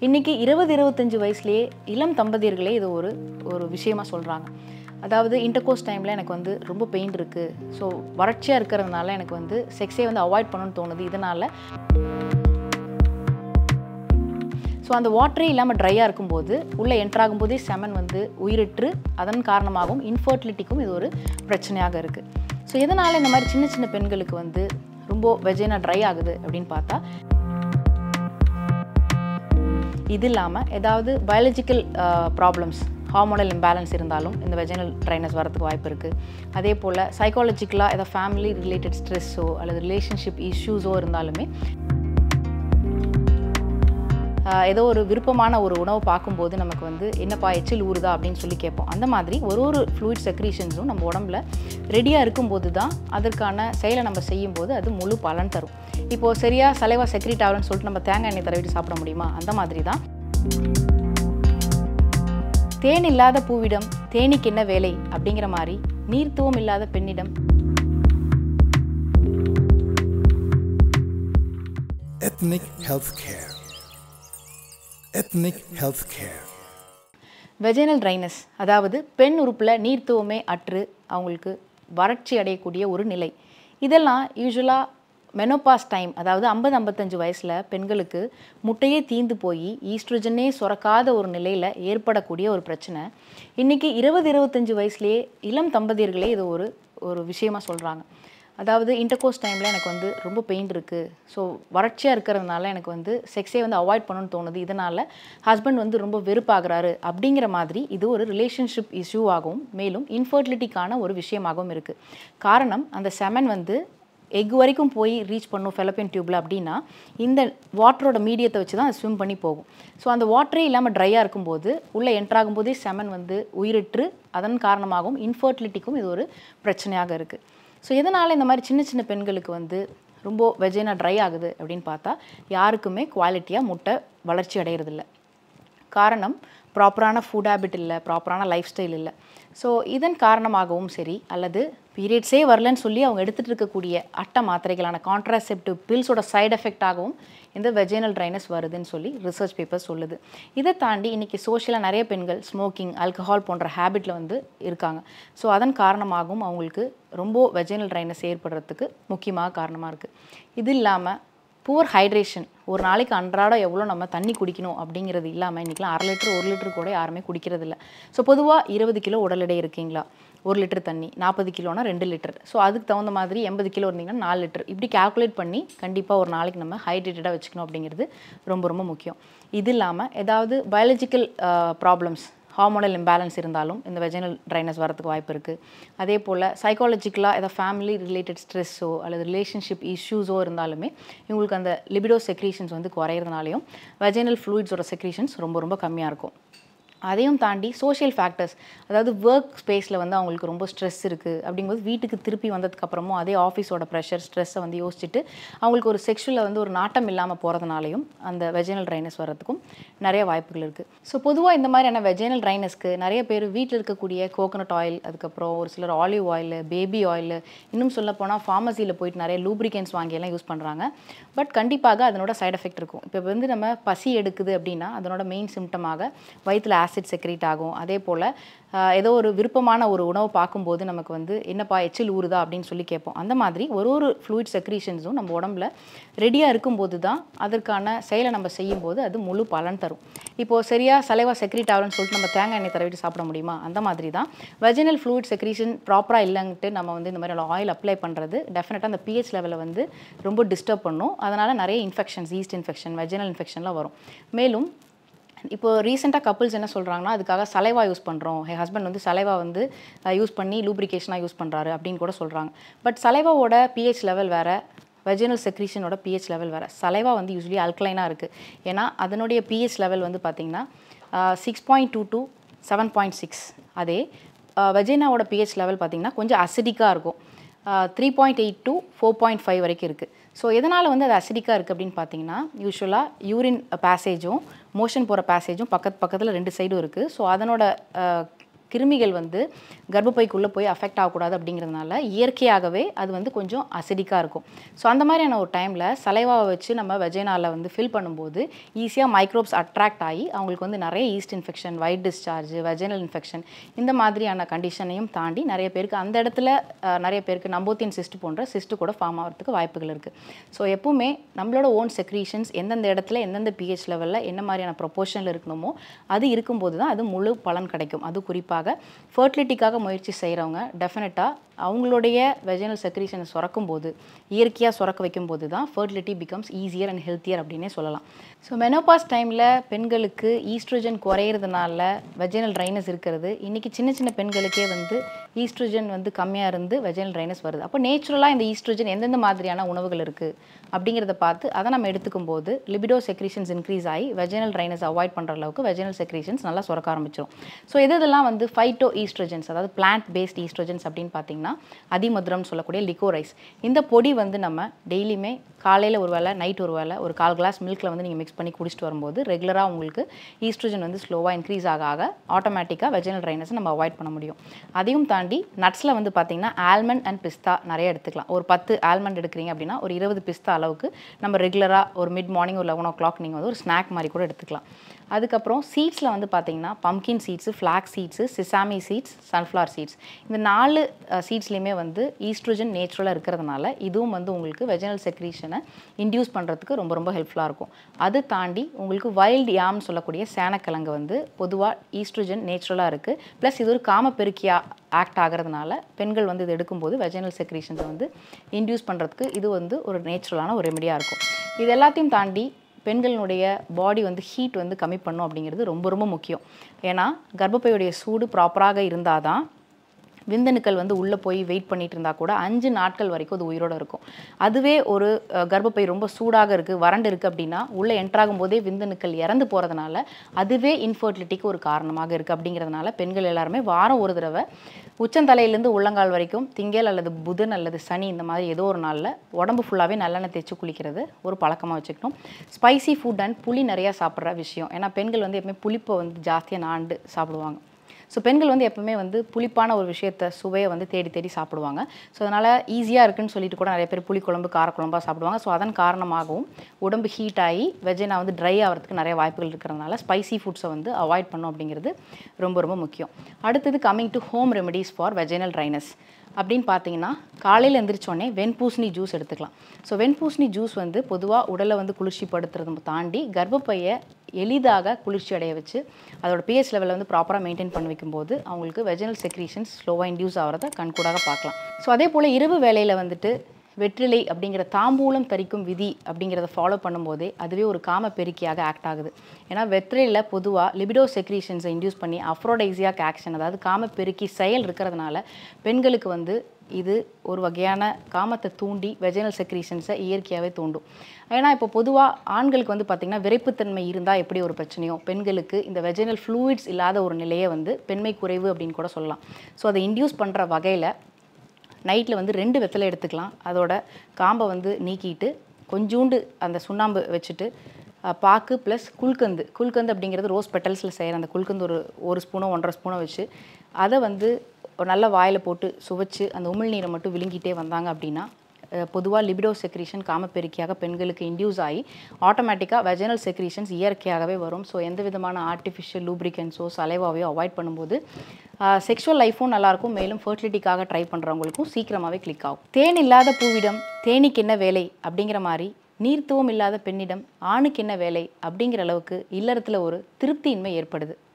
இன்றைக்கி இருபது இருபத்தஞ்சி வயசுலேயே இளம் தம்பதியர்களே இது ஒரு ஒரு விஷயமா சொல்கிறாங்க அதாவது இன்டர்கோர்ஸ் டைமில் எனக்கு வந்து ரொம்ப பெயின் இருக்குது ஸோ வறட்சியாக இருக்கிறதுனால எனக்கு வந்து செக்ஸே வந்து அவாய்ட் பண்ணணும்னு தோணுது இதனால் ஸோ அந்த வாட்டரே இல்லாமல் ட்ரையாக இருக்கும்போது உள்ளே என்டர் ஆகும்போதே செமன் வந்து உயிரிட்டு அதன் காரணமாகவும் இன்ஃபர்டிலிட்டிக்கும் இது ஒரு பிரச்சனையாக இருக்குது ஸோ எதனால் இந்த மாதிரி சின்ன சின்ன பெண்களுக்கு வந்து ரொம்ப வெஜைனா ட்ரை ஆகுது அப்படின்னு பார்த்தா இது இல்லாமல் ஏதாவது பயாலஜிக்கல் ப்ராப்ளம்ஸ் ஹார்மோனல் இம்பேலன்ஸ் இருந்தாலும் இந்த வெஜைனல் ட்ரைனஸ் வரதுக்கு வாய்ப்பு இருக்குது அதே போல் சைக்காலஜிக்கலாக ஏதாவது ஃபேமிலி ரிலேட்டட் ஸ்ட்ரெஸ்ஸோ அல்லது ரிலேஷன்ஷிப் இஷ்யூஸோ இருந்தாலுமே ஆஹ் ஏதோ ஒரு விருப்பமான ஒரு உணவை பார்க்கும்போது நமக்கு வந்து என்னப்பா எச்சில் ஊறுதா அப்படின்னு சொல்லி கேட்போம் அந்த மாதிரி ஒரு ஒரு ஃப்ளூயிட் செக்ரீஷன்ஸும் நம்ம உடம்புல ரெடியாக இருக்கும்போது தான் அதற்கான செயலை நம்ம செய்யும்போது அது முழு பலன் தரும் இப்போது சரியாக சலைவா செக்ரீட் ஆகலன்னு சொல்லிட்டு நம்ம தேங்காய் எண்ணெய் தடவிட்டு சாப்பிட முடியுமா அந்த மாதிரி தான் தேன் இல்லாத பூவிடம் தேனிக்கு என்ன வேலை அப்படிங்கிற மாதிரி நீர்த்துவம் இல்லாத பெண்ணிடம் Ethnic Healthcare. Ethnic Healthcare. Vaginal dryness அதாவது பெண் உறுப்பில் நீர்த்துவமே அற்று அவங்களுக்கு வறட்சி அடையக்கூடிய ஒரு நிலை இதெல்லாம் யூஸ்வலாக மெனோபாஸ் டைம் அதாவது ஐம்பது ஐம்பத்தஞ்சு வயசில் பெண்களுக்கு முட்டையே தீந்து போய் ஈஸ்ட்ரோஜனே சுரக்காத ஒரு நிலையில் ஏற்படக்கூடிய ஒரு பிரச்சனை இன்றைக்கி இருபது இருபத்தஞ்சு வயசுலேயே இளம் தம்பதியர்களே இது ஒரு ஒரு விஷயமா சொல்கிறாங்க அதாவது இன்டர்கோர்ஸ் டைமில் எனக்கு வந்து ரொம்ப பெயின் இருக்குது ஸோ வறட்சியாக இருக்கிறதுனால எனக்கு வந்து செக்ஸே வந்து அவாய்ட் பண்ணணும்னு தோணுது இதனால் ஹஸ்பண்ட் வந்து ரொம்ப வெறுப்பாகிறாரு அப்படிங்கிற மாதிரி இது ஒரு ரிலேஷன்ஷிப் இஷ்யூவாகவும் மேலும் இன்ஃபர்டிலிட்டிக்கான ஒரு விஷயமாகவும் இருக்குது காரணம் அந்த செமன் வந்து எக் வரைக்கும் போய் ரீச் பண்ணும் ஃபெலப்பியன் டியூப்பில் அப்படின்னா இந்த வாட்டரோட மீடியத்தை வச்சு தான் அது ஸ்விம் பண்ணி போகும் ஸோ அந்த வாட்டரே இல்லாமல் ட்ரையாக இருக்கும்போது உள்ளே என்டர் ஆகும்போதே செமன் வந்து உயிரிட்டு அதன் காரணமாகவும் இன்ஃபர்டிலிட்டிக்கும் இது ஒரு பிரச்சனையாக இருக்குது ஸோ எதனால் இந்த மாதிரி சின்ன சின்ன பெண்களுக்கு வந்து ரொம்ப வெஜைனா ட்ரை ஆகுது அப்படின்னு பார்த்தா யாருக்குமே குவாலிட்டியாக முட்டை வளர்ச்சி அடையிறதில்ல காரணம் ப்ராப்பரான ஃபுட் ஹேபிட் இல்லை ப்ராப்பரான லைஃப் ஸ்டைல் இல்லை ஸோ இதன் காரணமாகவும் சரி அல்லது பீரியட்ஸே வரலன்னு சொல்லி அவங்க எடுத்துகிட்டு இருக்கக்கூடிய அட்ட மாத்திரைகளான கான்ட்ராசெப்டிவ் பில்ஸோட சைடு எஃபெக்டாகவும் இந்த வெஜைனல் ட்ரைனஸ் வருதுன்னு சொல்லி ரிசர்ச் பேப்பர் சொல்லுது இதை தாண்டி இன்றைக்கி சோஷியலாக நிறைய பெண்கள் ஸ்மோக்கிங் ஆல்கஹால் போன்ற ஹேபிட்டில் வந்து இருக்காங்க ஸோ அதன் காரணமாகவும் அவங்களுக்கு ரொம்ப வெஜைனல் ட்ரைனஸ் ஏற்படுறதுக்கு முக்கியமாக காரணமாக இருக்குது இது இல்லாமல் புவர் ஹைட்ரேஷன் ஒரு நாளைக்கு அன்றாடம் எவ்வளோ நம்ம தண்ணி குடிக்கணும் அப்படிங்கிறது இல்லாமல் இன்றைக்கெலாம் அரை லிட்டர் ஒரு லிட்டர் கூட யாருமே குடிக்கிறது இல்லை ஸோ பொதுவாக இருபது கிலோ உடல் எடை இருக்கீங்களா ஒரு லிட்டர் தண்ணி நாற்பது கிலோனா ரெண்டு லிட்டர் ஸோ அதுக்கு தகுந்த மாதிரி எண்பது கிலோ இருந்தீங்கன்னா நாலு லிட்டர் இப்படி கால்குலேட் பண்ணி கண்டிப்பாக ஒரு நாளைக்கு நம்ம ஹைட்ரேட்டடாக வச்சுக்கணும் அப்படிங்கிறது ரொம்ப ரொம்ப முக்கியம் இது இல்லாமல் ஏதாவது பயாலஜிக்கல் ப்ராப்ளம்ஸ் ஹார்மோனல் இம்பேலன்ஸ் இருந்தாலும் இந்த வெஜைனல் ட்ரைனஸ் வரதுக்கு வாய்ப்பு இருக்குது அதே போல் சைக்காலஜிக்கலாக ஏதாவது ஃபேமிலி ரிலேட்டட் ஸ்ட்ரெஸ்ஸோ அல்லது ரிலேஷன்ஷிப் இஷ்யூஸோ இருந்தாலுமே இவங்களுக்கு அந்த லிபிடோ செக்ரீஷன்ஸ் வந்து குறையிறதுனாலையும் வெஜைனல் ஃப்ளூயிட்ஸோட செக்ரீஷன்ஸ் ரொம்ப ரொம்ப கம்மியாக இருக்கும் அதையும் தாண்டி சோஷியல் ஃபேக்டர்ஸ் அதாவது ஒர்க் ஸ்பேஸில் வந்து அவங்களுக்கு ரொம்ப ஸ்ட்ரெஸ் இருக்குது அப்படிங்கும்போது வீட்டுக்கு திருப்பி வந்ததுக்கப்புறமும் அதே ஆஃபீஸோட ப்ரெஷர் ஸ்ட்ரெஸ்ஸை வந்து யோசிச்சுட்டு அவங்களுக்கு ஒரு செக்ஷுவலில் வந்து ஒரு நாட்டம் இல்லாமல் போகிறதுனாலையும் அந்த வெஜைனல் ட்ரைனஸ் வர்றதுக்கும் நிறைய வாய்ப்புகள் இருக்குது ஸோ பொதுவாக இந்த மாதிரியான வெஜைனல் ட்ரைனஸ்க்கு நிறைய பேர் வீட்டில் இருக்கக்கூடிய கோகனட் ஆயில் அதுக்கப்புறம் ஒரு சிலர் ஆலிவ் ஆயில் பேபி ஆயில் இன்னும் சொல்ல போனால் ஃபார்மசியில் போயிட்டு நிறைய லூப்ரிகன்ஸ் வாங்கியெல்லாம் யூஸ் பண்ணுறாங்க பட் கண்டிப்பாக அதனோட சைடு எஃபெக்ட் இருக்கும் இப்போ வந்து நம்ம பசி எடுக்குது அப்படின்னா அதனோட மெயின் சிம்டமாக வயிற்றில் ஆசிட் செக்ரேட் ஆகும் அதே போல் ஏதோ ஒரு விருப்பமான ஒரு உணவை பார்க்கும்போது நமக்கு வந்து என்னப்பா எச்சில் ஊறுதா அப்படின்னு சொல்லி கேட்போம் அந்த மாதிரி ஒரு ஒரு ஃப்ளூயிட் செக்ரீஷன்ஸும் நம்ம உடம்புல ரெடியாக இருக்கும்போது தான் அதற்கான செயலை நம்ம செய்யும்போது அது முழு பலன் தரும் இப்போது சரியாக சலைவா செக்ரேட் ஆகலன்னு சொல்லிட்டு நம்ம தேங்காய் எண்ணெய் தடவிட்டு சாப்பிட முடியுமா அந்த மாதிரி தான் வெஜினல் ஃப்ளூயிட் செக்ரீஷன் ப்ராப்பராக இல்லைன்ட்டு நம்ம வந்து இந்த மாதிரி ஆயில் அப்ளை பண்ணுறது டெஃபினட்டாக அந்த பிஹெச் லெவலில் வந்து ரொம்ப டிஸ்டர்ப் பண்ணும் அதனால் நிறைய இன்ஃபெக்ஷன்ஸ் ஈஸ்ட் இன்ஃபெக்ஷன் வெஜினல் இன்ஃபெக்ஷன்லாம் வரும் மேலும் இப்போ ரீசெண்டாக கப்புள்ஸ் என்ன சொல்கிறாங்கன்னா அதுக்காக சலைவா யூஸ் பண்ணுறோம் என் ஹஸ்பண்ட் வந்து சலைவா வந்து யூஸ் பண்ணி லூப்ரிகேஷனாக யூஸ் பண்ணுறாரு அப்படின்னு கூட சொல்கிறாங்க பட் சலைவாவோட பிஹெச் லெவல் வேறு வெஜினல் செக்ரீஷனோட பிஹெச் லெவல் வேறு சலைவா வந்து யூஸ்வலி அல்கலைனாக இருக்குது ஏன்னா அதனுடைய பிஹெச் லெவல் வந்து பார்த்திங்கன்னா six point two to seven point six அதே வெஜினாவோட பிஹெச் லெவல் பார்த்திங்கன்னா கொஞ்சம் அசிடிக்காக இருக்கும் three point eight to four point five வரைக்கும் இருக்குது ஸோ எதனால் வந்து அது அசிடிக்காக இருக்குது அப்படின்னு பார்த்தீங்கன்னா யூஸ்வலாக யூரின் பேசேஜும் மோஷன் போகிற பேசேஜும் பக்கத்து பக்கத்தில் ரெண்டு சைடும் இருக்குது ஸோ அதனோட கிருமிகள் வந்து கர்ப்பப்பைக்குள்ளே போய் அஃபெக்ட் ஆகக்கூடாது அப்படிங்கிறதுனால இயற்கையாகவே அது வந்து கொஞ்சம் அசிடிக்காக இருக்கும் ஸோ அந்த மாதிரியான ஒரு டைமில் சலைவாவை வச்சு நம்ம வெஜைனால வந்து ஃபில் பண்ணும்போது ஈஸியாக மைக்ரோப்ஸ் அட்ராக்ட் ஆகி அவங்களுக்கு வந்து நிறைய yeast infection white discharge vaginal infection இந்த மாதிரியான கண்டிஷனையும் தாண்டி நிறைய பேருக்கு அந்த இடத்துல அஹ், நிறைய பேருக்கு நம்போத்தியன் சிஸ்ட் போன்ற சிஸ்ட் கூட ஃபார்ம் ஆகிறதுக்கு வாய்ப்புகள் இருக்குது ஸோ எப்பவுமே நம்மளோட ஓன் செக்ரீஷன்ஸ் எந்தெந்த இடத்துல எந்தெந்த பிஹெச் லெவலில் என்ன மாதிரியான ப்ரொபோர்ஷனில் இருக்கணுமோ அது இருக்கும்போது தான் அது முழு பலன் கிடைக்கும் அது குறிப்பாக ஃபர்டிலிட்டிக்காக முயற்சி செய்கிறவங்க டெஃபினட்டாக அவங்களுடைய வெஜினல் செக்ரீஷனை சுரக்கும் போது இயற்கையாக சுரக்க வைக்கும் போது தான் fertility becomes easier and healthier அப்படின்னே சொல்லலாம் ஸோ மெனோபாஸ் டைமில் பெண்களுக்கு ஈஸ்ட்ரோஜன் குறையிறதுனால வெஜினல் ட்ரைனஸ் இருக்கிறது இன்றைக்கி சின்ன சின்ன பெண்களுக்கே வந்து ஈஸ்ட்ரோஜன் வந்து கம்மியாக இருந்து வெஜினல் ட்ரைனஸ் வருது அப்போ நேச்சுரலாக இந்த ஈஸ்ட்ரோஜன் எந்தெந்த மாதிரியான உணவுகள் இருக்குது அப்படிங்கிறத பார்த்து அதை நம்ம எடுத்துக்கும் போது லிபிடோ செக்ரீஷன்ஸ் இன்க்ரீஸ் ஆகி வெஜினல் ட்ரைனஸ் அவாய்ட் பண்ணுற அளவுக்கு வெஜினல் செக்ரீஷன்ஸ் நல்லா சுரக்க ஆரம்பிச்சிடும் ஸோ எது இதெல்லாம் வந்து ஃபைட்டோ ஈஸ்ட்ரோஜன்ஸ் அதாவது பிளான்ட் பேஸ்ட் ஈஸ்ட்ரோஜன்ஸ் அப்படின்னு பார்த்தீங்கன்னா அதிமதுரம் சொல்லக்கூடிய லிக்கோரைஸ் இந்த பொடி வந்து நம்ம டெய்லியுமே காலையில் ஒரு வேளை நைட் ஒரு வேளை ஒரு கால் கிளாஸ் மில்கில் வந்து நீங்கள் மிக்ஸ் பண்ணி குடிச்சிட்டு வரும்போது ரெகுலராக உங்களுக்கு ஈஸ்ட்ரோஜன் வந்து ஸ்லோவாக இன்க்ரீஸ் ஆக ஆக ஆட்டோமேட்டிக்காக வெஜினல் ட்ரைனஸை நம்ம அவாய்ட் பண்ண முடியும் அதையும் தாண்டி நட்ஸில் வந்து பார்த்தீங்கன்னா ஆல்மண்ட் அண்ட் பிஸ்தா நிறைய எடுத்துக்கலாம் ஒரு பத்து ஆல்மண்ட் எடுக்கிறீங்க அப்படின்னா ஒரு இருபது பிஸ்தா அளவுக்கு நம்ம ரெகுலராக ஒரு மிட் மார்னிங் ஒரு லெவன் ஓ கிளாக் நீங்கள் வந்து ஒரு ஸ்நாக் மாதிரி கூட எடுத்துக்கலாம் அதுக்கப்புறம் சீட்ஸில் வந்து பார்த்தீங்கன்னா pumpkin seeds flax seeds sesame seeds sunflower seeds இந்த நாலு சீட்ஸ்லேயுமே வந்து ஈஸ்ட்ரோஜன் நேச்சுரலாக இருக்கிறதுனால இதுவும் வந்து உங்களுக்கு வெஜினல் செக்ரீஷனை இன்டியூஸ் பண்ணுறதுக்கு ரொம்ப ரொம்ப ஹெல்ப்ஃபுல்லாக இருக்கும் அது தாண்டி உங்களுக்கு வைல்டு யாம்னு சொல்லக்கூடிய சேனக்கிழங்கு வந்து பொதுவாக ஈஸ்ட்ரோஜன் நேச்சுரலாக இருக்குது ப்ளஸ் இது ஒரு காம பெருக்கியாக ஆக்ட் ஆகிறதுனால பெண்கள் வந்து இது எடுக்கும்போது வெஜினல் செக்ரீஷன்ஸை வந்து இன்டியூஸ் பண்ணுறதுக்கு இது வந்து ஒரு நேச்சுரலான ஒரு ரெமெடியாக இருக்கும் இது எல்லாத்தையும் தாண்டி பெண்களினுடைய பாடி வந்து ஹீட் வந்து கம்மி பண்ணும் அப்படிங்கிறது ரொம்ப ரொம்ப முக்கியம் ஏன்னா கர்ப்பப்பையுடைய சூடு ப்ராப்பராக இருந்தால் தான் விந்தணுக்கள் வந்து உள்ளே போய் வெயிட் பண்ணிட்டு இருந்தால் கூட அஞ்சு நாட்கள் வரைக்கும் அது உயிரோட இருக்கும் அதுவே ஒரு அஹ், கர்ப்பப்பை ரொம்ப சூடாக இருக்குது வறண்டு இருக்குது அப்படின்னா உள்ளே என்ட்ராகும் போதே விந்தணுக்கள் இறந்து போகிறதுனால அதுவே இன்ஃபர்டிலிட்டிக்கு ஒரு காரணமாக இருக்குது அப்படிங்கிறதுனால பெண்கள் எல்லாருமே வாரம் ஒரு தடவை உச்சந்தலையிலேருந்து உள்ளங்கால் வரைக்கும் திங்கள் அல்லது புதன் அல்லது சனி இந்த மாதிரி ஏதோ ஒரு நாளில் உடம்பு ஃபுல்லாகவே நல்லெண்ணெய் தேய்ச்சி குளிக்கிறது ஒரு பழக்கமாக வச்சுக்கணும் ஸ்பைசி ஃபுட் அண்ட் புளி நிறையா சாப்பிட்ற விஷயம் ஏன்னா பெண்கள் வந்து எப்பவுமே புளிப்பை வந்து ஜாஸ்தியாக நாண்டு சாப்பிடுவாங்க ஸோ பெண்கள் வந்து எப்பவுமே வந்து புளிப்பான ஒரு விஷயத்த சுவையை வந்து தேடி தேடி சாப்பிடுவாங்க ஸோ அதனால் ஈஸியாக இருக்குன்னு சொல்லிட்டு கூட நிறைய பேர் புளிக்குழம்பு காரக்குழம்பாக சாப்பிடுவாங்க ஸோ அதன் காரணமாகவும் உடம்பு ஹீட் ஆகி வெஜினா வந்து ட்ரை ஆகிறதுக்கு நிறைய வாய்ப்புகள் இருக்கிறதுனால ஸ்பைசி ஃபுட்ஸை வந்து அவாய்ட் பண்ணும் அப்படிங்கிறது ரொம்ப ரொம்ப முக்கியம் அடுத்தது coming to home remedies for vaginal dryness அப்படின்னு பார்த்தீங்கன்னா காலையில் எந்திரிச்சோடனே வெண்பூசணி ஜூஸ் எடுத்துக்கலாம் ஸோ வெண்பூசணி ஜூஸ் வந்து பொதுவாக உடலை வந்து குளிர்ச்சிப்படுத்துறதை தாண்டி கர்ப்பப்பையை எளிதாக குளிர்ச்சி அடைய வச்சு அதோட பிஹெச் லெவலில் வந்து ப்ராப்பராக மெயின்டைன் பண்ணி வைக்கும்போது அவங்களுக்கு வெஜினல் செக்ரீஷன்ஸ் ஸ்லோவாக இன்டியூஸ் ஆகிறத கண்கூடாக பார்க்கலாம் ஸோ அதே போல் இரவு வேளையில் வந்துட்டு வெற்றிலை அப்படிங்கிற தாம்பூலம் தரிக்கும் விதி அப்படிங்கிறத ஃபாலோ பண்ணும்போதே அதுவே ஒரு காம பெருக்கியாக ஆக்ட் ஆகுது ஏன்னா வெற்றிலையில் பொதுவாக லிபிடோ செக்ரீஷன்ஸை இன்டியூஸ் பண்ணி அஃப்ரோடைசியாக் ஆக்ஷன் அதாவது காம பெருக்கி செயல் இருக்கிறதுனால பெண்களுக்கு வந்து இது ஒரு வகையான காமத்தை தூண்டி வெஜினல் செக்ரீஷன்ஸை இயற்கையாகவே தூண்டும் ஏன்னா இப்போ பொதுவாக ஆண்களுக்கு வந்து பார்த்திங்கன்னா விரைப்புத்தன்மை இருந்தால் எப்படி ஒரு பிரச்சனையோ பெண்களுக்கு இந்த வெஜினல் ஃப்ளூயிட்ஸ் இல்லாத ஒரு நிலையை வந்து பெண்மை குறைவு அப்படின்னு கூட சொல்லலாம் ஸோ அதை இன்டியூஸ் பண்ணுற வகையில் நைட்டில் வந்து ரெண்டு வெத்தலை எடுத்துக்கலாம் அதோட காம்பை வந்து நீக்கிட்டு கொஞ்சூண்டு அந்த சுண்ணாம்பு வச்சுட்டு அஹ், பாக்கு ப்ளஸ் குல்கந்து குல்கந்து அப்படிங்கிறது ரோஸ் பெட்டல்ஸில் செய்கிற அந்த குல்கந்து ஒரு ஒரு ஸ்பூனோ ஒன்றரை ஸ்பூனோ வச்சு அதை வந்து ஒரு நல்ல வாயில் போட்டு சுவைச்சு அந்த உமிழ்நீரை மட்டும் விழுங்கிட்டே வந்தாங்க அப்படின்னா பொதுவாக லிபிடோ செக்ரீஷன் காமப்பெருக்கியாக பெண்களுக்கு இன்டியூஸ் ஆகி ஆட்டோமேட்டிக்காக வெஜினல் செக்ரீஷன்ஸ் இயற்கையாகவே வரும் ஸோ எந்த விதமான ஆர்டிஃபிஷியல் லூப்ரிகன்ஸோ சலைவாவையோ அவாய்ட் பண்ணும்போது செக்ஷுவல் லைஃப்பும் நல்லாயிருக்கும் மேலும் ஃபர்டிலிட்டிக்காக ட்ரை பண்ணுறவங்களுக்கும் சீக்கிரமாகவே கிளிக் ஆகும் தேன் இல்லாத பூவிடம் தேனிக்கு என்ன வேலை அப்படிங்கிற மாதிரி நீர்த்துவம் இல்லாத பெண்ணிடம் ஆணுக்கு என்ன வேலை அப்படிங்கிற அளவுக்கு இல்லறத்தில் ஒரு திருப்தியின்மை ஏற்படுது